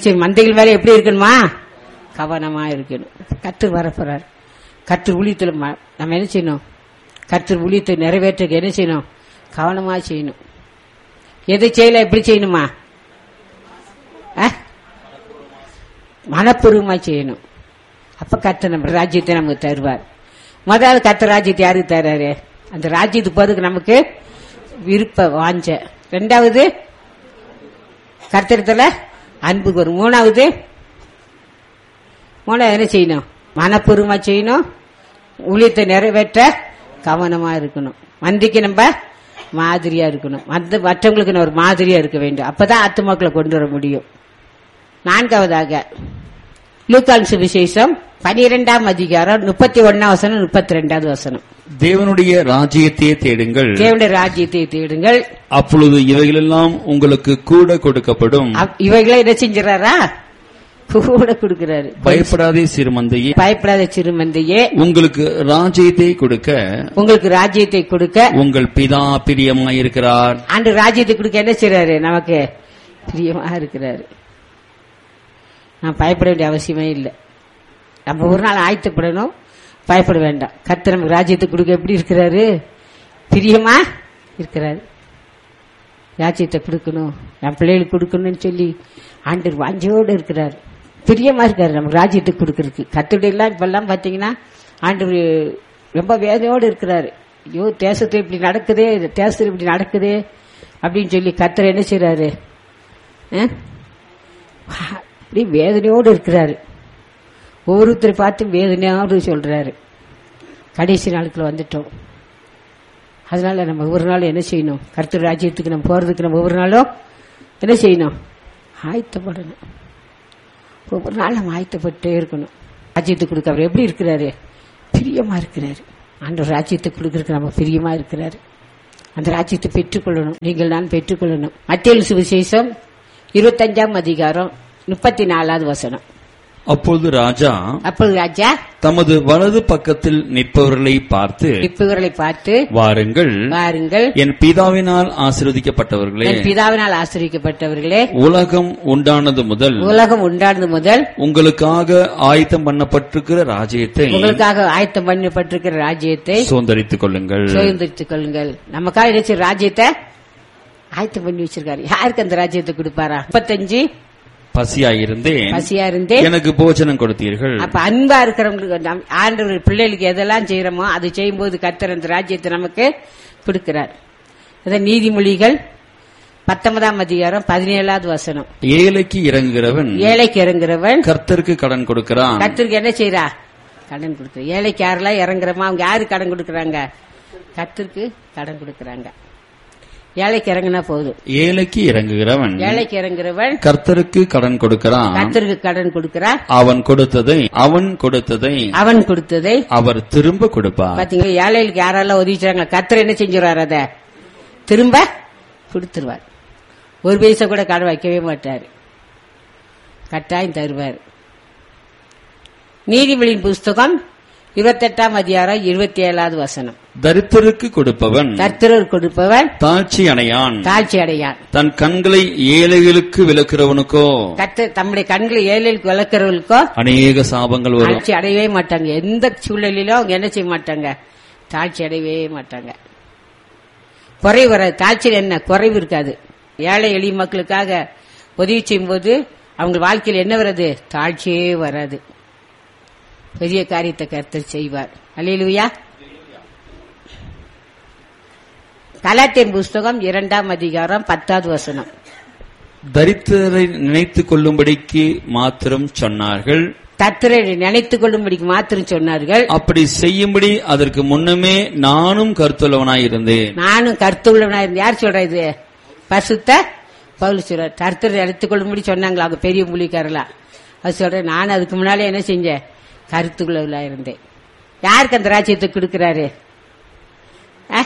சரி மந்தைகள் மேல எப்படி இருக்கணுமா கவனமா இருக்கணும் கத்தர் வரப்போறார் கத்தர் ஊழியத்தில் ம- நம்ம என்ன செய்யணும் கத்தர் ஊழியத்தை நிறைவேற்ற என்ன செய்யணும் கவனமா செய்யணும் எதை செய்யல எப்படி செய்யணுமா ஆ? மனப்பூர்வமா செய்யணும் அப்ப கர்த்தர் நம்ம ராஜ்யத்தை நமக்கு தருவார் முதல்ல கர்த்தர் ராஜ்யத்தை யாருக்கு தர்றாரு அந்த ராஜ்யத்துக்கு போறதுக்கு நமக்கு விருப்ப வாஞ்ச ரெண்டாவது கர்த்தரத்துல அன்பு வரும் மூணாவது மூணாவது என்ன செய்யணும் மனப்பூர்வமா செய்யணும் ஊழியத்தை நிறைவேற்ற கவனமா இருக்கணும் மந்திக்கு நம்ம மாதிரியா இருக்கணும் மத்த மற்றவங்களுக்கு நம்ம ஒரு மாதிரியா இருக்க வேண்டும் அப்பதான் ஆத்துமாக்களை கொண்டு வர முடியும் நான்காவதாக லூக்கான் சுவிசேஷம் பனிரெண்டாம் அதிகாரம் முப்பத்தி ஒன்னாம் வசனம் முப்பத்தி ரெண்டாவது வசனம் தேவனுடைய ராஜ்யத்தையே தேடுங்கள் தேவனுடைய ராஜ்யத்தை தேடுங்கள் அப்பொழுது இவைகளெல்லாம் உங்களுக்கு கூட கொடுக்கப்படும் அவ்- இவைகளை என்ன செஞ்சாரா கூட கொடுக்கிறாரு பயப்படாதே சிறுமந்தையே பயப்படாத சிறுமந்தையே உங்களுக்கு ராஜ்யத்தை கொடுக்க உங்களுக்கு ராஜ்யத்தை கொடுக்க உங்கள் பிதா பிரியமாயிருக்கிறார் ஆண்டு ராஜ்யத்தை கொடுக்க என்ன செய்றாரு நமக்கு பிரியமா இருக்கிறாரு நான் பயப்பட வேண்டிய அவசியமே இல்லை நம்ம ஒரு நாள் ஆயத்தப்படணும் பயப்பட வேண்டாம் கர்த்தர் நமக்கு ராஜ்யத்தை கொடுக்க எப்படி இருக்கிறாரு பிரியமா இருக்கிறாரு ராஜ்யத்தை கொடுக்கணும் என் பிள்ளைகளுக்கு கொடுக்கணும்னு சொல்லி ஆண்டர் வாஞ்சையோடு இருக்கிறார் பிரியமா இருக்காரு நமக்கு ராஜ்யத்தை கொடுக்கறதுக்கு கத்துடைய எல்லாம் இப்பெல்லாம் பாத்தீங்கன்னா ஆண்டவர் ரொம்ப வேதனையோடு இருக்கிறாரு ஐயோ தேசத்துல இப்படி நடக்குதே தேசத்துல இப்படி நடக்குதே அப்படின்னு சொல்லி கத்தர் என்ன செய்றாரு ஆ? அப்படி வேதனையோடு இருக்கிறாரு ஒவ்வொருத்தரை பார்த்து வேதனையோடு சொல்றாரு கடைசி நாளுக்குள்ள வந்துட்டோம் அதனால நம்ம ஒவ்வொரு நாளும் என்ன செய்யணும் கர்த்தர் ராஜ்யத்துக்கு நம்ம போறதுக்கு நம்ம ஒவ்வொரு நாளும் என்ன செய்யணும் ஆயத்தப்படணும் ஒவ்வொரு நாளும் நம்ம ஆயத்தப்பட்டே இருக்கணும் ராஜ்யத்துக்கு கொடுக்க அவர் எப்படி இருக்கிறாரு பிரியமா இருக்கிறாரு ஆண்டவர் ராஜ்யத்தை கொடுக்கறதுக்கு நம்ம பிரியமா இருக்கிறாரு அந்த ராஜ்யத்தை பெற்றுக்கொள்ளணும் நீங்கள் நான் பெற்றுக்கொள்ளணும் மத்திய சுவிசேஷம் இருபத்தஞ்சாம் அதிகாரம் முப்பத்தி நாலாவது வசனம் அப்பொழுது ராஜா அப்பொழுது ராஜா தமது வலது பக்கத்தில் நிற்பவர்களை பார்த்து இப்புகளை பார்த்து வாருங்கள் வாருங்கள் என் பிதாவினால் ஆசீர்வதிக்கப்பட்டவர்களே என் பிதாவினால் ஆசிரியப்பட்டவர்களே உலகம் உண்டானது முதல் உலகம் உண்டானது முதல் உங்களுக்காக ஆயத்தம் பண்ணப்பட்டிருக்கிற ராஜ்யத்தை உங்களுக்காக ஆயத்தம் பண்ணப்பட்டிருக்கிற ராஜ்யத்தை சுதந்திரித்துக் கொள்ளுங்கள் சுதந்திரித்துக் கொள்ளுங்கள் நமக்காக நினைச்ச ராஜ்யத்தை ஆயத்தம் பண்ணி வச்சிருக்காரு யாருக்கு அந்த ராஜ்யத்தை கொடுப்பாரா முப்பத்தஞ்சு பசியாயிருந்தேன் பசியா இருந்தே எனக்கு போஜனம் கொடுத்தீர்கள் அப்ப அன்பா இருக்கிறவங்களுக்கு நம்- ஆண்டவர் பிள்ளைகளுக்கு எதெல்லாம் செய்யறோமோ அது செய்யும்போது கர்த்தர் அந்த ராஜ்யத்தை நமக்கு கொடுக்கிறார் அதான் நீதிமொழிகள் பத்தொன்பதாம் அதிகாரம் பதினேழாவது வசனம் ஏழைக்கு இறங்குகிறவன் ஏழைக்கு இறங்குறவன் கர்த்தருக்கு கடன் கொடுக்கிறான் கர்த்தருக்கு என்ன செய்றா கடன் கொடுக்குற ஏழைக்கு யாரெல்லாம் இறங்குறமா அவங்க யாரு கடன் கொடுக்கறாங்க கர்த்தருக்கு கடன் கொடுக்கறாங்க ஏழைக்கு இறங்குனா போதும் ஏழைக்கு இறங்குகிறவன் ஏழைக்கு இறங்குறவன் கர்த்தருக்கு கடன் கொடுக்கிறான் கர்த்தருக்கு கடன் கொடுக்கிறார் அவன் கொடுத்ததை அவன் கொடுத்ததை அவன் கொடுத்ததை அவர் திரும்ப கொடுப்பார் பாத்தீங்களா ஏழைகளுக்கு யாரெல்லாம் உதவி செய்றாங்க கர்த்தர் என்ன செஞ்சுருவார் அத திரும்ப கொடுத்துருவார் ஒரு பைசா கூட கடன் வைக்கவே மாட்டார் கட்டாயம் தருவார் நீதிபதியின் புஸ்தகம் இருபத்தெட்டாம் அதிகாரம் இருபத்தி ஏழாவது வசனம் தரித்திற்கு கொடுப்பவன் கர்த்தரர் கொடுப்பவன் தாழ்ச்சி அடையான் தாழ்ச்சி அடையான் தன் கண்களை ஏழைகளுக்கு விளக்குறவனுக்கோ கர்த்தர் தம்முடைய கண்களை ஏழைகளுக்கு வளர்க்கிறவர்களுக்கோ அநேக சாபங்கள் வரும் தாழ்ச்சி அடையவே மாட்டாங்க எந்த சூழ்நிலையிலும் அவங்க என்ன செய்ய மாட்டாங்க தாழ்ச்சி அடையவே மாட்டாங்க குறைவு வராது தாழ்ச்சியில் என்ன குறைவு இருக்காது ஏழை எளிய மக்களுக்காக உதவி செய்யும்போது அவங்க வாழ்க்கையில் என்ன வராது தாழ்ச்சியே வராது பெரிய காரியத்தை கர்த்தர் செய்வார் அல்லேலூயா கலாத்தியன் புஸ்தகம் இரண்டாம் அதிகாரம் பத்தாவது வசனம் தரித்திரரை நினைத்துக் கொள்ளும்படிக்கு மாத்திரம் சொன்னார்கள் கர்த்தரை நினைத்துக் கொள்ளும்படிக்கு மாத்திரம் சொன்னார்கள் அப்படி செய்யும்படி அதற்கு முன்னமே நானும் கருத்துள்ளவனாயிருந்தேன் நானும் கருத்துள்ளவனா இருந்தேன் யார் சொல்றா இது பசுத்த பவுல் சொல்றார் கருத்தரை எடுத்துக் கொள்ளும்படி சொன்னாங்களா அவங்க பெரிய மொழிக்காரலா அது சொல்றேன் நான் அதுக்கு முன்னாலே என்ன செஞ்சேன் கருத்துக்குள்ளவளா இருந்தேன் யாருக்கு அந்த ராஜ்யத்தை கொடுக்கிறாரு ஆ?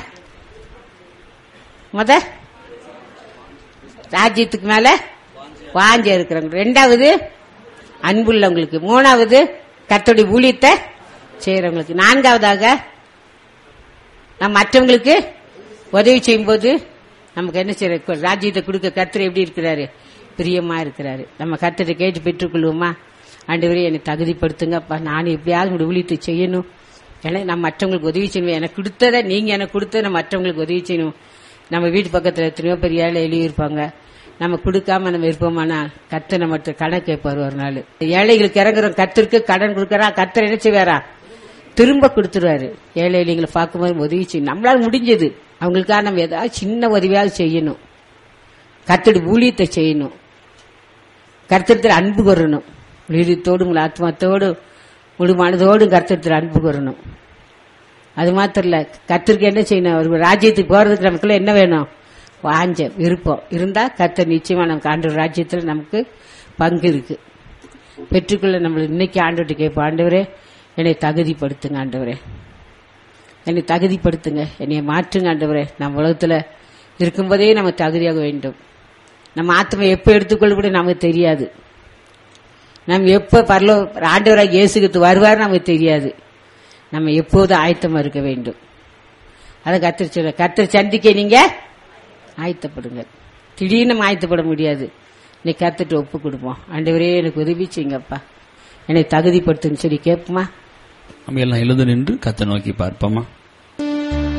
முத ராஜ்யத்துக்கு மேல வாஞ்ச இருக்கிறவங்க ரெண்டாவது அன்புள்ளவங்களுக்கு மூணாவது கர்த்தருடைய ஊழியத்தை செய்யறவங்களுக்கு நான்காவதாக நம்ம மற்றவங்களுக்கு உதவி செய்யும்போது நமக்கு என்ன செய்யற ராஜ்யத்தை கொடுக்க கர்த்தர் எப்படி இருக்கிறாரு பிரியமா இருக்கிறாரு நம்ம கர்த்தரை கேட்டு பெற்றுக்கொள்வோமா ஆண்டவரே என்னை தகுதிப்படுத்துங்கப்பா நான் எப்படியாவது உங்களுடைய ஊழியத்தை செய்யணும் ஏன்னா நான் மற்றவங்களுக்கு உதவி செய்யணும் எனக்கு கொடுத்ததை நீங்க எனக்கு கொடுத்ததை நான் மற்றவங்களுக்கு உதவி செய்யணும் நம்ம வீட்டு பக்கத்துல எத்தனையோ பெரிய ஏழை எழுதியிருப்பாங்க நம்ம கொடுக்காம நம்ம இருப்போமானா கத்து நம்ம கடன் கேட்பாரு ஒரு நாள் ஏழைகளுக்கு இறங்குறோம் கத்திற்கு கடன் கொடுக்கறா கத்தர் என்ன செய்வாரா திரும்ப கொடுத்துருவாரு ஏழை எளியங்களை பார்க்கும்போது உதவி செய்யணும் நம்மளால முடிஞ்சது அவங்களுக்காக நம்ம ஏதாவது சின்ன உதவியாவது செய்யணும் கத்தடி ஊழியத்தை செய்யணும் கர்த்தத்தில் அன்பு கூறணும் உயிரத்தோடு உங்கள் ஆத்மாத்தோடு முழு மனதோடு கர்த்தத்தில் அன்பு கூறணும் அது மாத்திரம் இல்ல கத்திற்கு என்ன செய்யணும் ஒரு ராஜ்யத்துக்கு போறதுக்கு நமக்குள்ள என்ன வேணும் வாஞ்ச விருப்பம் இருந்தா கர்த்தர் நிச்சயமா நமக்கு ஆண்டவர் ராஜ்யத்துல நமக்கு பங்கு இருக்கு பெற்றுக்கொள்ள நம்ம இன்னைக்கு ஆண்டவர்கிட்ட கேட்போம் ஆண்டவரே என்னை தகுதிப்படுத்துங்க ஆண்டவரே என்னை தகுதிப்படுத்துங்க என்னை மாற்றுங்க ஆண்டவரே நம்ம உலகத்துல இருக்கும்போதே நம்ம தகுதியாக வேண்டும் நம்ம ஆத்மா எப்ப எடுத்துக்கொள்ள கூட நமக்கு தெரியாது நம்ம எப்ப பரலோ ஆண்டவராக இயேசுக்கு வருவார் நமக்கு தெரியாது நம்ம எப்போதும் ஆயத்தமா இருக்க வேண்டும் அதை கத்திர சொல்ல கத்திர சந்திக்க நீங்க ஆயத்தப்படுங்க திடீர்னு நம்ம ஆயத்தப்பட முடியாது நீ கத்துட்டு ஒப்பு கொடுப்போம் ஆண்டவரே எனக்கு உதவி செய்யுங்கப்பா என்னை தகுதிப்படுத்துன்னு சொல்லி கேட்போமா நம்ம எல்லாம் எழுந்து நின்று கத்தை நோக்கி பார்ப்போமா